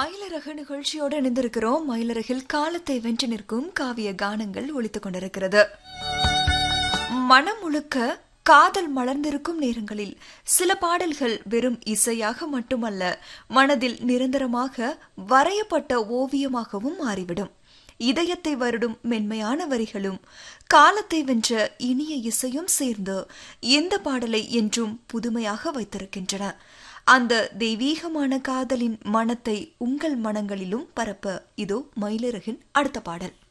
மயிலரகு நிகழ்ச்சியோடு இணைந்திருக்கிறோம் மயிலரகில் காலத்தை வென்று நிற்கும் காவிய கானங்கள் ஒலித்துக் கொண்டிருக்கிறது மனம் முழுக்க காதல் மலர்ந்திருக்கும் நேரங்களில் சில பாடல்கள் வெறும் இசையாக மட்டுமல்ல மனதில் நிரந்தரமாக வரையப்பட்ட ஓவியமாகவும் மாறிவிடும் இதயத்தை வருடும் மென்மையான வரிகளும் காலத்தை வென்ற இனிய இசையும் சேர்ந்து இந்த பாடலை என்றும் புதுமையாக வைத்திருக்கின்றன அந்த தெய்வீகமான காதலின் மனத்தை உங்கள் மனங்களிலும் பரப்ப இதோ மயிலிறகின் அடுத்த பாடல்